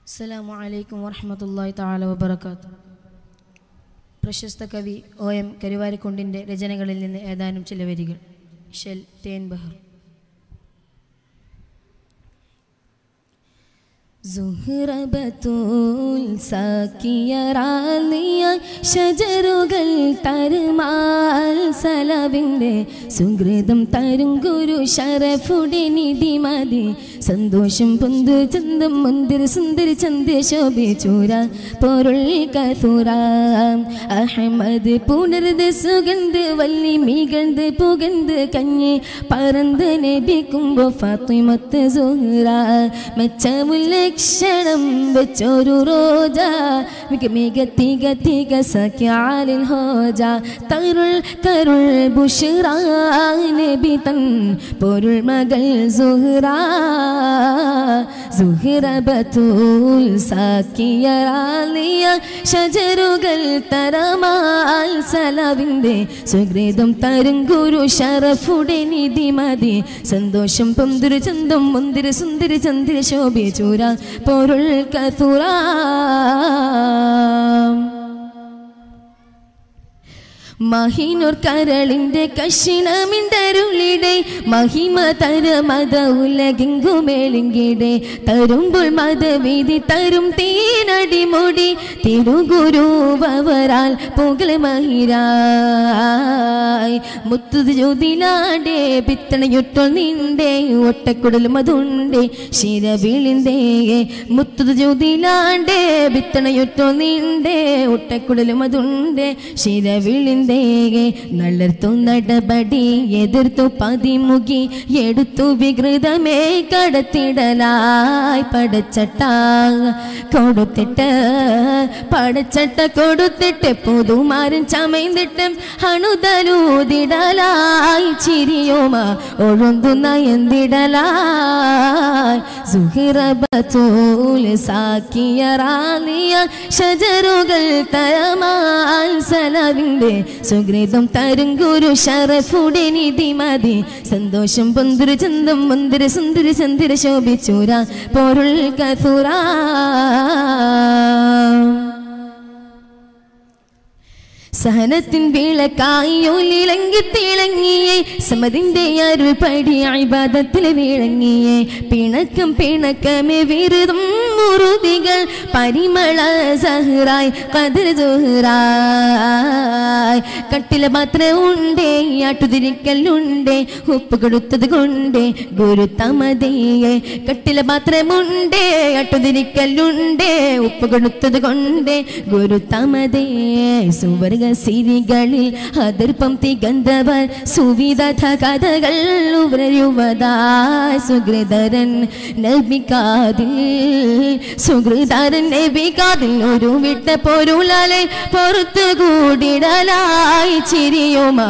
അസ്സലാമു അലൈക്കും വറഹമത്തല്ലാഹി തആല വബറകാത്ത് പ്രശസ്ത കവി ഒ എം കരുവാരിക്കുണ്ടിൻ്റെ രചനകളിൽ നിന്ന് ഏതാനും ചില വരികൾ ഷെൽ തേൻ ബഹർ സുഹ്റബത്തുൽ സാക്കിയറാലിയ ഷജറുകൾ തരുമാൽ സലവിൻ്റെ സുഹൃതം തരും ഗുരു ഷറഫുടെ നിധി മതി സന്തോഷം പൊന്തു ചന്തം മുന്തിരി സുന്ദരി ചന്ദ്ര ശോഭിച്ചൂര പൊരുൾ കസൂര അഹമ്മദ് പുണർത് സുഗന്ധ് വല്ലി മികழ்ந்து പുകഴ്ந்து കഞ്ഞി പറന്ന് നബിക്കുമ്പോ ഫാത്തിമത്ത് സുഹ്റ മെച്ചമുള്ള ലക്ഷണം വെച്ചൊരു റോജ മിക മിക തിക തിക സഖ്യാലിൽ ഹോജ തരുൾ കരുൾ ബുഷ്റ നബി തൻ പൊരുൾ മകൾ സുഹ്റ സുഹ്റ ബത്തൂൽ സാക്കിയറാലിയ ഷജറുകൾ തരമാൽ സലവിൻ്റെ സുഹൃതം തരും ഗുരു ഷറഫുടെ നിധി മതി സന്തോഷം പൊന്തിരു ചന്തം മുന്തിരി സുന്ദരി ചന്ദ്ര ശോഭി ചൂര പൊരുൾ കസുറ മഹിനൂർ കരളിന്റെ കഷിണമിണ്ടരുളിടെ മഹിമ തര മത ഉലകിങ്കുമേളിങ്കിടെ തരുമ്പോൾ മതവിധി തരും തീനടിമുടി തിരുഗുരുവരാൽ പുകള് മഹിരായി മുത്തു ജ്യോതിലാടെ പിത്തണയൊട്ടൊൾ നിന്റെ ഒട്ടക്കുടലും അതുണ്ടേ ശിരവിളിന്തേ മുത്തു ജ്യോതിലാടെ പിത്തണയൊട്ടൊൾ നിന്റെ ഒട്ടക്കുടലും അതുണ്ടേ ശിരവിളിന്തേ നളർത്തു നടപടി എതിർത്തു പതിമുകി എടുത്തു വികൃതമേ കടത്തിടലായി പടച്ചട്ട കൊടുത്തിട്ട് പടച്ചട്ട കൊടുത്തിട്ട് പുതുമാരൻ ചമയ്ന്നിട്ട് അണുതലൂതിടലായി ചിരിയോമ ഒഴുന്തുന്ന എന്തിടലായി സുഹിറബത്തൂല് സാക്കിയറാലിയ ഷജറുകൾ തരമാൽ സലവിൻ്റെ സുഗ്രതം തരും ഗുരു ഷറഫുടെ നിധി മതി സന്തോഷം പൊന്തിരു ചന്തം മുന്തിരി സുന്ദരി ചന്ദിര ശോഭിച്ചൂര പൊരുൾ കസുറ സഹനത്തിൻ വിളക്കായൊലിളങ്ങി തിളങ്ങിയേ സമതിന്റെ അരുൾ പടി അഴിബാദത്തിൽ വിളങ്ങിയേ പിണക്കം പിണക്കമേ വിരുതും മുറുതികൾ പരിമള സഹറായി കതിർ സുഹറായി കട്ടില മാത്രം ഉണ്ടേ ആട്ടുതിരിക്കലുണ്ടേ ഉപ്പ് കൊടുത്തത് കൊണ്ടേ ഗുരു തമതയെ കട്ടില മാത്രമുണ്ടേ ആട്ടുതിരിക്കലുണ്ടേ ഉപ്പ് കൊടുത്തത് കൊണ്ടേ ഗുരു തമതയെ സുവർഗ സിരികളിൽ അതിർപ്പം തികന്തവർ സുവിധ കഥകൾ ഉവരയുവതായി സുഹൃതരൻ നബിക്കാതിൽ സുഹൃതരൻ നബിക്കാതിൽ ഒരു വിട്ട പൊരുളാലെ പുറത്തു കൂടിടലായി ചിരിയുമ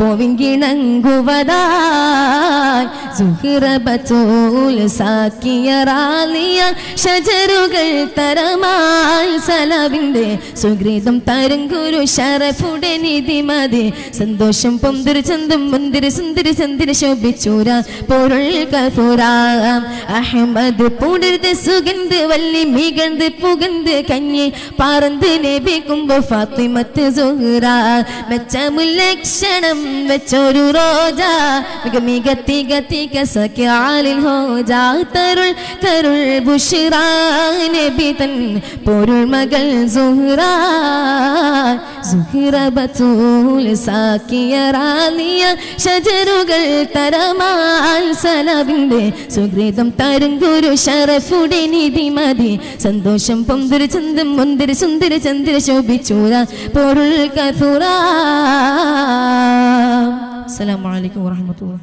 പോവിങ്കിണങ്ങുവതായി സുഹൃബത്തൂൽ സാക്കിയറാലിയ ഷജറുകൾ തരമാൽ സലവിൻ്റെ സുഹൃതം തരും ഗുരു ഷറഫുടെ നിധി മതി സന്തോഷം പൊന്തിരി ചന്തം മുന്തിരി സുന്ദരി ചന്ദിര ശോഭിച്ചൂര പൊരുൾ കസൂറാം അഹമ്മദ് പൂണ്ടരുത് സുഗന്ധ് വല്ലി മികழ்ந்து പുകഴ്ந்து കഞ്ഞി പറന്ന് നബിക്കുമ്പോ ഫാത്തിമത്ത് സുഹ്റ മെച്ചമുല്ലക്ഷണം വെച്ചൊരു റോജ മിക മിക തിക തിക സഖ്യാലിൽ ഹോജ തരുൾ തരുൾ ബുഷിറ നബി തൻ പൊരുൾ മകൾ സുഹ്റ സുഹിറബത്തൂൽ സാക്കിയറാലിയ ഷജറുകൾ തരമാൽ സലവിൻ്റെ സുഹൃതം തരും ഗുരു ഷറഫുടെ നിധി മതി സന്തോഷം പൊന്തിരി ചന്തം മുന്തിരി സുന്ദരി ചന്ദ്ര ശോഭിച്ചൂര പൊരുൾ കസുറ അസ്സലാമു അലൈക്കും വറഹ്മത്തുള്ളാഹി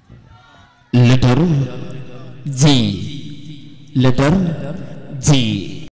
letter G letter G